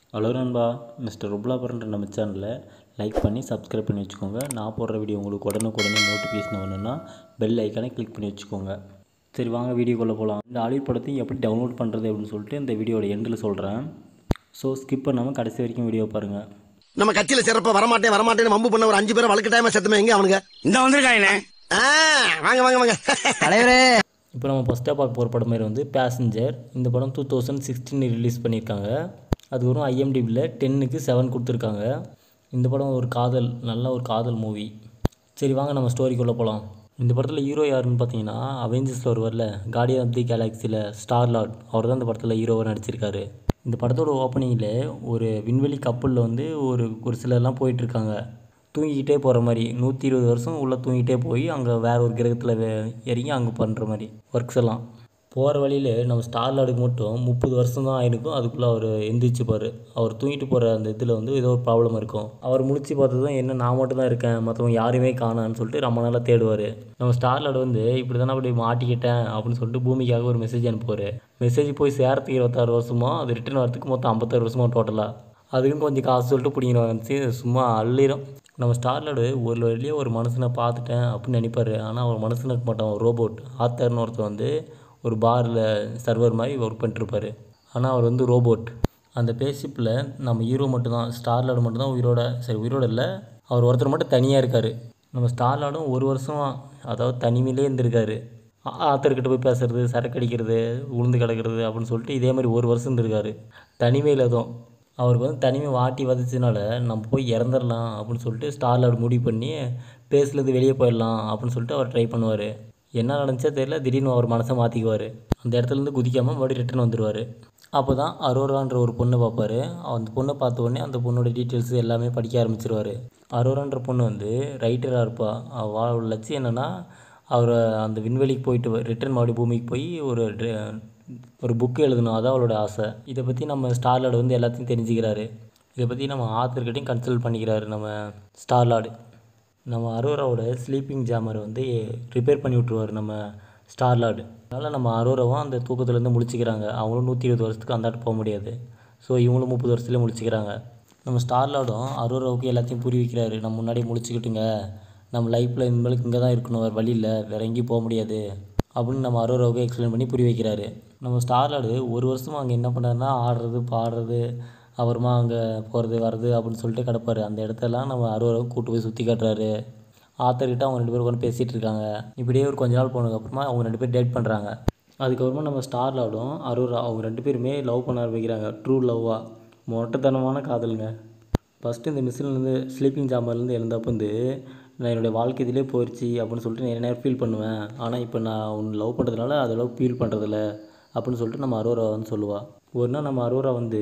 hello நண்பா mister ருப்லாபரன்ற நம்ம சேனலில் லைக் பண்ணி சப்ஸ்கிரைப் பண்ணி வச்சுக்கோங்க நான் போடுற வீடியோ உங்களுக்கு உடனுக்குடனே நோட்டிஃபிகேஷன் வரணும்னா பெல் ஐக்கானை கிளிக் பண்ணி வச்சுக்கோங்க சரி வாங்க வீடியோக்குள்ளே போகலாம் இந்த ஆலிவுட் படத்தையும் எப்படி டவுன்லோட் பண்ணுறது அப்படின்னு சொல்லிட்டு இந்த வீடியோட எண்டில் சொல்கிறேன் ஸோ ஸ்கிப் பண்ணாமல் கடைசி வரைக்கும் வீடியோ பாருங்கள் நம்ம கட்சியில சிறப்பா வரமாட்டேன் வரமாட்டேன்னு வம்பு பண்ண ஒரு அஞ்சு பேரை வழக்கு டைமா செத்துமே எங்க அவனுங்க இந்த வந்திருக்காங்கண்ணே ஆ, வாங்க வாங்க வாங்க தலைவரே இப்போ நம்ம ஃபஸ்ட்டாக பார்க்க போகிற படம் மாதிரி வந்து பேசஞ்சர் இந்த படம் டூ தௌசண்ட் சிக்ஸ்டீன் ரிலீஸ் பண்ணியிருக்காங்க அது வரும் ஐஎம்டிபியில் டென்னுக்கு செவன் கொடுத்துருக்காங்க இந்த படம் ஒரு காதல் நல்ல ஒரு காதல் மூவி சரி வாங்க நம்ம ஸ்டோரிக்குள்ளே போகலாம் இந்த படத்தில் ஹீரோ யாருன்னு பார்த்தீங்கன்னா அவெஞ்சர்ஸில் ஒருவரில் கார்டியன் ஆஃப் தி கேலாக்சியில் ஸ்டார் லார்ட் அவர் தான் இந்த படத்தில் ஹீரோவாக நடிச்சிருக்காரு இந்த படத்தோட ஓப்பனிங்கில் ஒரு விண்வெளி கப்பலில் வந்து ஒரு ஒரு சிலர்லாம் போயிட்டுருக்காங்க தூங்கிக்கிட்டே போகிற மாதிரி நூற்றி இருபது வருஷம் உள்ளே தூங்கிட்டே போய் அங்கே வேற ஒரு கிரகத்தில் இறங்கி அங்கே பண்ணுற மாதிரி ஒர்க்ஸ் எல்லாம் போகிற வழியில் நம்ம ஸ்டார் லார்டுக்கு மட்டும் முப்பது வருஷம் தான் ஆயிருக்கும் அதுக்குள்ளே அவர் எந்திரிச்சுப்பார் அவர் தூங்கிட்டு போகிற அந்த இதில் வந்து ஏதோ ஒரு ப்ராப்ளம் இருக்கும் அவர் முழிச்சு பார்த்ததும் என்ன நான் மட்டும் தான் இருக்கேன் மற்றவங்க யாருமே காணான்னு சொல்லிட்டு ரொம்ப நாளாக தேடுவார் நம்ம ஸ்டார் லார்டு வந்து இப்படி தானே அப்படி மாட்டிக்கிட்டேன் அப்படின்னு சொல்லிட்டு பூமிக்காக ஒரு மெசேஜ் அனுப்புவார் மெசேஜ் போய் சேர்றதுக்கு இருபத்தாறு வருஷமோ அது ரிட்டர்ன் வரதுக்கு மொத்தம் ஐம்பத்தாறு வருஷமோ டோட்டலாக அதுக்கும் கொஞ்சம் காசு சொல்லிட்டு பிடிங்கிட்டு சும்மா அள்ளிடும் நம்ம ஸ்டார்லோடு ஒரு வழியே ஒரு மனுஷனை பார்த்துட்டேன் அப்படின்னு நினைப்பாரு ஆனால் அவர் மனுஷனுக்கு இருக்க மாட்டான் ஒரு ரோபோட் ஆத்தர்னு ஒருத்தர் வந்து ஒரு பாரில் சர்வர் மாதிரி ஒர்க் பண்ணிட்டுருப்பாரு ஆனால் அவர் வந்து ரோபோட் அந்த பேஷிப்பில் நம்ம ஹீரோ மட்டும்தான் ஸ்டார்லாடு மட்டும்தான் உயிரோட சரி உயிரோட இல்லை அவர் ஒருத்தர் மட்டும் தனியாக இருக்கார் நம்ம ஸ்டார்லாடும் ஒரு வருஷம் அதாவது தனிமையிலே இருந்திருக்காரு ஆ- ஆத்தர்கிட்ட போய் பேசுறது சரக்கு அடிக்கிறது உளுந்து கிடக்கிறது அப்படின்னு சொல்லிட்டு இதே மாதிரி ஒரு வருஷம் இருந்திருக்காரு தனிமையில் தான் அவருக்கு வந்து தனிமை வாட்டி வதச்சதுனால நம்ம போய் இறந்துடலாம் அப்படின்னு சொல்லிட்டு ஸ்டார்லார்டு முடிவு பண்ணி பேசுலேருந்து வெளியே போயிடலாம் அப்படின்னு சொல்லிட்டு அவர் ட்ரை பண்ணுவார் என்ன நடந்துச்சோ தெரியல திடீர்னு அவர் மனசை மாற்றிக்குவார் அந்த இடத்துலேருந்து குதிக்காமல் மறுபடியும் ரிட்டர்ன் வந்துடுவார் அப்போ தான் அரோரான்ற ஒரு பொண்ணை பார்ப்பாரு அந்த பொண்ணை பார்த்த உடனே அந்த பொண்ணோட டீட்டெயில்ஸ் எல்லாமே படிக்க ஆரம்பிச்சிருவார் அரோரான்ற பொண்ணு வந்து ரைட்டராக இருப்பா அவளோட லட்சியம் என்னென்னா அவர் அந்த விண்வெளிக்கு போயிட்டு ரிட்டர்ன் மறுபடியும் பூமிக்கு போய் ஒரு ட்ர- ஒரு புக்கு எழுதணும் அதான் அவளோட ஆசை இதை பற்றி நம்ம ஸ்டார்லார்டு வந்து எல்லாத்தையும் தெரிஞ்சுக்கிறாரு இதை பற்றி நம்ம ஆத்தர்கிட்டையும் கன்சல்ட் பண்ணிக்கிறாரு நம்ம ஸ்டார்லார்டு நம்ம அரோராவோட ஸ்லீப்பிங் ஜாமரை வந்து ரிப்பேர் பண்ணி விட்ருவார் நம்ம ஸ்டார்லார்டு அதனால் நம்ம அரோராவும் அந்த தூக்கத்துலேருந்து முழிச்சிக்கிறாங்க அவங்களும் நூற்றி இருபது வருஷத்துக்கு அந்தாட்டு போக முடியாது ஸோ இவங்களும் முப்பது வருஷத்துலேயே முழிச்சிக்கிறாங்க நம்ம ஸ்டார்லார்டும் அரோராவுக்கு எல்லாத்தையும் புரிய வைக்கிறாரு நம்ம முன்னாடியே முழிச்சுக்கிட்டுங்க நம்ம லைஃப்பில் இனிமேலுக்கு இங்கே தான் இருக்கணும் வேறு வழி இல்லை வேறு எங்கேயும் போக முடியாது அப்படின்னு நம்ம அரோராவுக்கு எக்ஸ்பிளைன் பண்ணி புரிய வைக்கிறாரு நம்ம ஸ்டார்லார்டு ஒரு வருஷமாக அங்கே என்ன பண்ணாருன்னா ஆடுறது பாடுறது அப்புறமா அங்கே போகிறது வர்றது அப்படின்னு சொல்லிட்டு கிடப்பாரு அந்த இடத்தெல்லாம் நம்ம அரோராவுக்கு கூட்டு போய் சுற்றி காட்டுறாரு ஆத்தர்கிட்ட அவங்க ரெண்டு பேரும் உட்காந்து பேசிகிட்டு இருக்காங்க இப்படியே ஒரு கொஞ்ச நாள் போனதுக்கப்புறமா அவங்க ரெண்டு பேரும் டேட் பண்ணுறாங்க அதுக்கப்புறமா நம்ம ஸ்டார்லார்டும் அரோரா அவங்க ரெண்டு பேருமே லவ் பண்ண ஆரம்பிக்கிறாங்க ட்ரூ லவ்வாக மொட்டைத்தனமான காதலுங்க ஃபஸ்ட்டு இந்த மிஷின்லேருந்து ஸ்லீப்பிங் ஜாமர்லேருந்து எழுந்தப்போ வந்து நான் என்னுடைய வாழ்க்கை இதிலே போயிடுச்சு அப்படின்னு சொல்லிட்டு நிறைய நேரம் ஃபீல் பண்ணுவேன் ஆனால் இப்போ நான் உன்னை லவ் பண்ணுறதுனால அது அளவுக்கு ஃபீல் பண்ணுறதில்ல அப்படின்னு சொல்லிட்டு நம்ம அரோரா வந்து சொல்லுவாள் ஒரு நாள் நம்ம அரோரா வந்து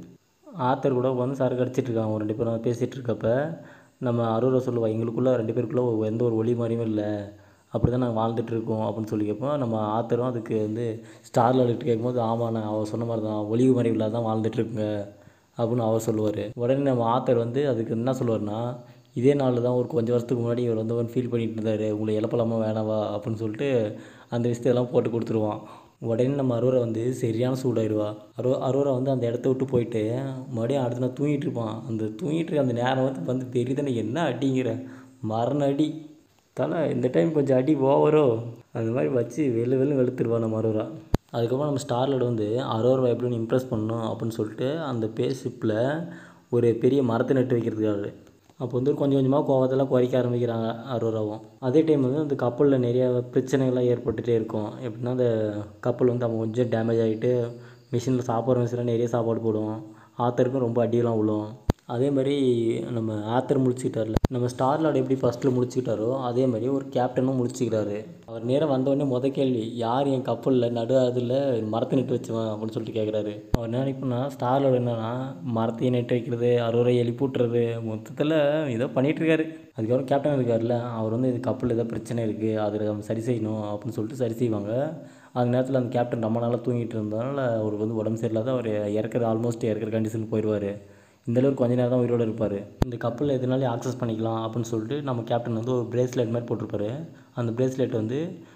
ஆத்தர் கூட வந்து சரக்கு அடிச்சிட்டு இருக்காங்க ரெண்டு பேரும் பேசிகிட்டு இருக்கப்ப நம்ம அரோரா சொல்லுவா எங்களுக்குள்ளே ரெண்டு பேருக்குள்ளே ஒரு- எந்த ஒரு ஒளி மாதிரியும் இல்லை அப்படி தான் நாங்கள் வாழ்ந்துட்டு இருக்கோம் அப்படின்னு சொல்லி கேட்போம் நம்ம ஆத்தரும் அதுக்கு வந்து ஸ்டாரில் எடுத்து கேட்கும்போது ஆமாண்ணா அவள் சொன்ன மாதிரி தான் ஒளிவு மறைவு இல்லாத தான் வாழ்ந்துட்டு இருக்குங்க அப்படின்னு அவர் சொல்லுவார் உடனே நம்ம ஆத்தர் வந்து அதுக்கு என்ன சொல்லுவார்னா இதே நாளில் தான் ஒரு கொஞ்சம் வருஷத்துக்கு முன்னாடி இவர் வந்து ஃபீல் பண்ணிட்டு இருந்தார் உங்களை இழப்பலாமா வேணாவா அப்படின்னு சொல்லிட்டு அந்த விஷயத்தெல்லாம் போட்டு கொடுத்துருவான் உடனே நம்ம அரோரா வந்து சரியான சூடாயிடுவா அரோ அரோரா வந்து அந்த இடத்த விட்டு போயிட்டு மறுபடியும் அடுத்த நாள் தூங்கிட்டு இருப்பான் அந்த தூங்கிட்டு இருக்க அந்த நேரம் வந்து வந்து தெரியுதுன்னு என்ன அடிங்கிற மரண அடி தலை இந்த டைம் கொஞ்சம் அடி ஓவரோ அந்த மாதிரி வச்சு வெளு வெளு வெளுத்துருவான் நம்ம அரோரா அதுக்கப்புறம் நம்ம ஸ்டார்லோட வந்து அரோரா எப்படின்னு இம்ப்ரெஸ் பண்ணணும் அப்படின்னு சொல்லிட்டு அந்த பேஷிப்பில் ஒரு பெரிய மரத்தை நட்டு வைக்கிறதுக்காக அப்போ வந்து கொஞ்சம் கொஞ்சமாக கோவத்தெல்லாம் குறைக்க ஆரம்பிக்கிறாங்க அரோராவும் அதே டைம் வந்து அந்த கப்பலில் நிறைய பிரச்சனைகள்லாம் ஏற்பட்டுகிட்டே இருக்கும் எப்படின்னா அந்த கப்பல் வந்து அவங்க கொஞ்சம் டேமேஜ் ஆகிட்டு மிஷினில் சாப்பிட்ற மிஷினில் நிறைய சாப்பாடு போடும் ஆத்தருக்கும் ரொம்ப அடியெல்லாம் விழும் அதே மாதிரி நம்ம ஆத்தர் முடிச்சுக்கிட்டார்ல நம்ம ஸ்டார்லாட் எப்படி ஃபஸ்ட்டில் முடிச்சுக்கிட்டாரோ அதே மாதிரி ஒரு கேப்டனும் முடிச்சுக்கிறாரு அவர் நேரம் வந்தவொடனே முத கேள்வி யார் என் கப்பலில் நடு அதில் மரத்தை நட்டு வச்சுவன் அப்படின்னு சொல்லிட்டு கேட்குறாரு அவர் என்ன நினைப்புனா ஸ்டார்லோட என்னன்னா மரத்தையை நட்டு வைக்கிறது அறுவரை எழுப்பி விட்டுறது மொத்தத்தில் ஏதோ பண்ணிட்டு இருக்காரு அதுக்கப்புறம் கேப்டன் இருக்கார்ல அவர் வந்து இது கப்பல் ஏதோ பிரச்சனை இருக்குது அதில் நம்ம சரி செய்யணும் அப்படின்னு சொல்லிட்டு சரி செய்வாங்க அந்த நேரத்தில் அந்த கேப்டன் ரொம்ப நாளாக தூங்கிட்டு இருந்ததுனால அவருக்கு வந்து உடம்பு சரியில்லாத அவர் இறக்குற ஆல்மோஸ்ட் இறக்குற கண்டிஷனுக்கு போயிடுவார் இந்த அளவுக்கு கொஞ்ச நேரம் தான் உயிரோடு இருப்பார் இந்த கப்பலில் எதுனாலும் ஆக்சஸ் பண்ணிக்கலாம் அப்படின்னு சொல்லிட்டு நம்ம கேப்டன் வந்து ஒரு பிரேஸ்லெட் மாதிரி போட்டிருப்பாரு அந்த பிரேஸ்லெட் வந்து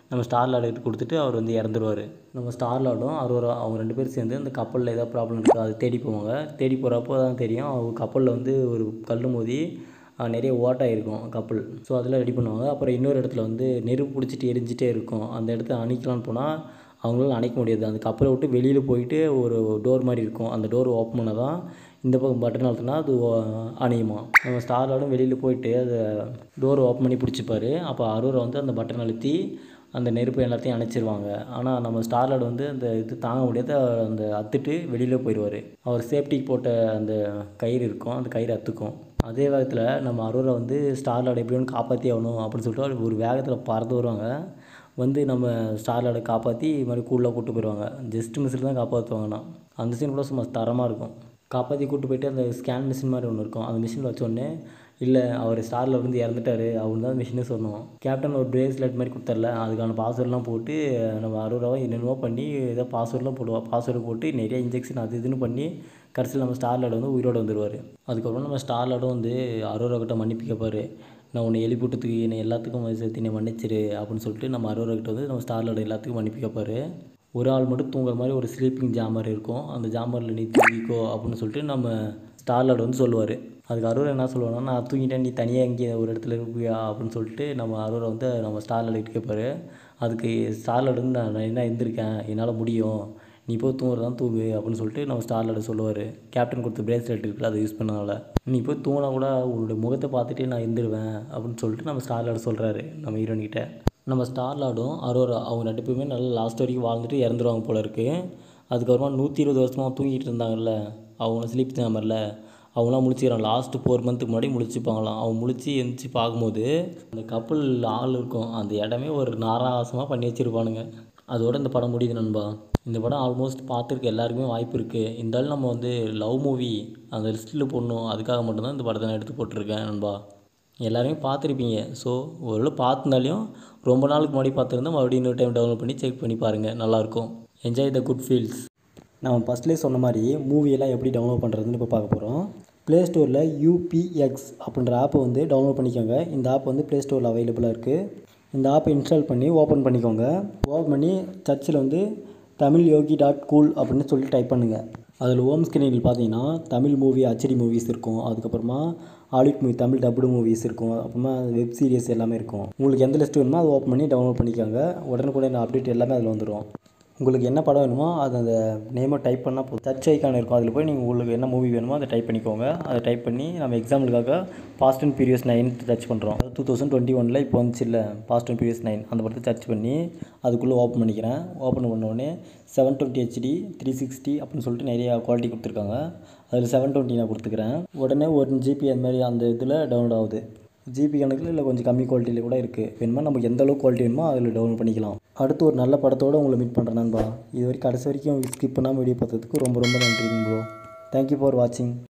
நம்ம ஸ்டார் லார்டு கொடுத்துட்டு அவர் வந்து இறந்துருவார் நம்ம ஸ்டார் லார்டும் அவர் அவங்க ரெண்டு பேரும் சேர்ந்து அந்த கப்பலில் ஏதாவது ப்ராப்ளம் இருக்கா அது தேடி போவாங்க தேடி போகிறப்போ தான் தெரியும் அவங்க கப்பலில் வந்து ஒரு கல் மோதி அஹ், நிறைய ஓட்டாக இருக்கும் கப்பல் ஸோ அதெல்லாம் ரெடி பண்ணுவாங்க அப்புறம் இன்னொரு இடத்துல வந்து நெருப்பு பிடிச்சிட்டு எரிஞ்சிட்டே இருக்கும் அந்த இடத்த அணைக்கலான்னு போனால் அவங்களால அணைக்க முடியாது அந்த கப்பலை விட்டு வெளியில் போயிட்டு ஒரு டோர் மாதிரி இருக்கும் அந்த டோர் ஓப்பன் பண்ணால் தான் இந்த பக்கம் பட்டன் அழுத்தினா அது ஓ- அணையுமா நம்ம ஸ்டாரோடும் வெளியில் போயிட்டு அதை டோர் ஓப்பன் பண்ணி பிடிச்சிப்பாரு அப்போ அரோரா வந்து அந்த பட்டன் அழுத்தி அந்த நெருப்பு எல்லாத்தையும் அணைச்சிருவாங்க ஆனால் நம்ம ஸ்டார்லார்டு வந்து அந்த இது தாங்க முடியாத அந்த அத்துட்டு வெளியில் போயிடுவார் அவர் சேஃப்டிக்கு போட்ட அந்த கயிறு இருக்கும் அந்த கயிறு அத்துக்கும் அதே வேகத்தில் நம்ம அரோரா வந்து ஸ்டார்லார்டு எப்படியும் காப்பாற்றி ஆகணும் அப்படின்னு சொல்லிட்டு அவர் ஒரு வேகத்தில் பறந்து வருவாங்க வந்து நம்ம ஸ்டார்லார்டை காப்பாற்றி மறுபடியும் கூடலாம் கூப்பிட்டு போயிடுவாங்க ஜஸ்ட் மிஸ்ஸில் தான் காப்பாற்றுவாங்கண்ணா அந்த சீன் கூட சும்மா தரமாக இருக்கும் காப்பாற்றி கூப்பிட்டு போயிட்டு அந்த ஸ்கேன் மிஷின் மாதிரி ஒன்று இருக்கும் அந்த மிஷினில் வச்சோடனே இல்லை அவர் ஸ்டாரில் வந்து இறந்துட்டாரு அவர் தான் மிஷினே சொன்னோம் கேப்டன் ஒரு பிரேஸ்லெட் மாதிரி கொடுத்தார்ல அதுக்கான பாஸ்வேர்ட்லாம் போட்டு நம்ம அறுபதாவை என்னென்னமோ பண்ணி ஏதோ பாஸ்வேர்ட்லாம் போடுவோம் பாஸ்வேர்டு போட்டு நிறைய இன்ஜெக்ஷன் அது இதுன்னு பண்ணி கடைசியில் நம்ம ஸ்டார்லார்டு வந்து உயிரோடு வந்துடுவார் அதுக்கப்புறம் நம்ம ஸ்டார்லார்டும் வந்து அரோரா கிட்ட மன்னிப்பு கேட்பாரு நான் உன்னை எழுப்பிவிட்டதுக்கு என்னை எல்லாத்துக்கும் சேர்த்து என்னை மன்னிச்சிரு அப்படின்னு சொல்லிட்டு நம்ம அரோரா கிட்ட வந்து நம்ம ஸ்டார்லார்டு எல்லாத்துக்கும் மன்னிப்பு கேட்பாரு ஒரு ஆள் மட்டும் தூங்குற மாதிரி ஒரு ஸ்லீப்பிங் ஜாமர் இருக்கும் அந்த ஜாமரில் நீ தூங்கிக்கோ அப்படின்னு சொல்லிட்டு நம்ம ஸ்டார்லார்டு வந்து சொல்லுவார் அதுக்கு அரோரா என்ன சொல்லுவாங்கன்னா நான் தூங்கிட்டேன் நீ தனியாக எங்கே ஒரு இடத்துல இருப்பியா அப்படின்னு சொல்லிட்டு நம்ம அரோரா வந்து நம்ம ஸ்டார்லார்டு கிட்ட கேட்பாரு அதுக்கு ஸ்டார்லார்டு வந்து நான் நான் என்ன இருந்திருக்கேன் என்னால் முடியும் நீ போய் தூங்குறதான் தூங்கு அப்படின்னு சொல்லிட்டு நம்ம ஸ்டார்லார்டு சொல்லுவார் கேப்டன் கொடுத்த பிரேஸ்லெட் இருக்குல்ல அதை யூஸ் பண்ணனால நீ போய் தூங்கினா கூட உன்னுடைய முகத்தை பார்த்துட்டு நான் இருந்துருவேன் அப்படின்னு சொல்லிட்டு நம்ம ஸ்டார்லார்டு சொல்கிறாரு நம்ம ஹீரோயின் கிட்ட நம்ம ஸ்டார்லார்டும் அரோரா அவங்க ரெண்டு பேருமே நல்லா லாஸ்ட் வரைக்கும் வாழ்ந்துட்டு இறந்துருவாங்க போல இருக்குது அதுக்கப்புறமா நூற்றி இருபது வருஷமாக தூங்கிட்டு இருந்தாங்கல்ல அவங்க ஸ்லீப் ஜாமரில் அவங்களாம் முழிச்சிக்கிறாங்க லாஸ்ட்டு ஃபோர் மந்த்துக்கு முன்னாடி முழிச்சுப்பாங்களாம் அவங்க முழிச்சு எந்திரிச்சு பார்க்கும்போது அந்த கப்பல் ஆள் இருக்கும் அந்த இடமே ஒரு நாராசமாக பண்ணி வச்சுருப்பானுங்க அதோட இந்த படம் முடியுது நண்பா இந்த படம் ஆல்மோஸ்ட் பார்த்துருக்க எல்லாருக்குமே வாய்ப்பு இருக்குது இருந்தாலும் நம்ம வந்து லவ் மூவி அந்த லிஸ்ட்டில் போடணும் அதுக்காக மட்டும்தான் இந்த படத்தை நான் எடுத்து போட்டிருக்கேன் நண்பா எல்லாருமே பார்த்துருப்பீங்க ஸோ ஒருவேளை பார்த்துருந்தாலையும் ரொம்ப நாளுக்கு முன்னாடி பார்த்துருந்தா மறுபடியும் இன்னொரு டைம் டவுன்லோட் பண்ணி செக் பண்ணி பாருங்கள் நல்லாயிருக்கும் என்ஜாய் த குட் ஃபீல்ஸ் நம்ம ஃபஸ்ட்லேயே சொன்ன மாதிரி மூவியெல்லாம் எப்படி டவுன்லோட் பண்ணுறதுன்னு இப்போ பார்க்க போகிறோம் ப்ளே ஸ்டோரில் யூபிஎக்ஸ் அப்படின்ற ஆப்பை வந்து டவுன்லோட் பண்ணிக்கோங்க இந்த ஆப் வந்து ப்ளே ஸ்டோரில் அவைலபிளாக இருக்குது இந்த ஆப்பை இன்ஸ்டால் பண்ணி ஓப்பன் பண்ணிக்கோங்க ஓப்பன் பண்ணி சர்ச்சில் வந்து தமிழ் யோகி டாட் கூல் அப்படின்னு சொல்லி டைப் பண்ணுங்கள் அதில் ஹோம் ஸ்க்ரீனில் பார்த்தீங்கன்னா தமிழ் மூவி ஹச்டி மூவிஸ் இருக்கும் அதுக்கப்புறமா Hollywood movie Tamil dubbed movies இருக்கும் அப்புறமா வெப் சீரிஸ் எல்லாமே இருக்கும் உங்களுக்கு எந்த லிஸ்ட் வேணுமோ அதை ஓப்பன் பண்ணி டவுன்லோட் பண்ணிக்கோங்க உடனுக்குடன் அப்டேட் எல்லாமே அதில் வந்துடும் உங்களுக்கு என்ன படம் வேணுமோ அது அந்த நேமை டைப் பண்ணால் போதும் சர்ச் ஐக்கான் இருக்கும் அதில் போய் நீங்கள் உங்களுக்கு என்ன மூவி வேணுமோ அதை டைப் பண்ணிக்கோங்க அதை டைப் பண்ணி நம்ம எக்ஸாம்பிளுக்காக fast and furious nine search பண்ணுறோம் டூ தௌசண்ட் டுவெண்ட்டி ஒனில் இப்போ வந்துச்சு இல்லை பாஸ்ட் அண்ட் பீரியஸ் நைன் அந்த படத்தை சர்ச் பண்ணி அதுக்குள்ளே ஓப்பன் பண்ணிக்கிறேன் ஓப்பன் பண்ண உடனே seven twenty HD three sixty அப்படின்னு சொல்லிட்டு நிறையா குவாலிட்டி கொடுத்துருக்காங்க அதில் செவன் டுவெண்ட்டி நான் கொடுத்துக்கிறேன் உடனே ஒன் ஜிபி அந்த மாதிரி அந்த இதில் டவுன்லோட் ஆகுது ஜிபி கணக்கில் இல்லை கொஞ்சம் கம்மி குவாலிட்டியில் கூட இருக்குது வேணுமா நமக்கு எந்த அளவுக்கு குவாலிட்டி வேணுமோ அதில் டவுன்லோட் பண்ணிக்கலாம் அடுத்து ஒரு நல்ல படத்தோடு உங்களை மீட் பண்ணுறேன் நண்பா இது வரைக்கும் கடைசி வரைக்கும் ஸ்கிப் பண்ணாமல் வீடியோ பார்த்ததுக்கு ரொம்ப ரொம்ப நன்றி ப்ரோ தேங்க்யூ ஃபார் வாட்சிங்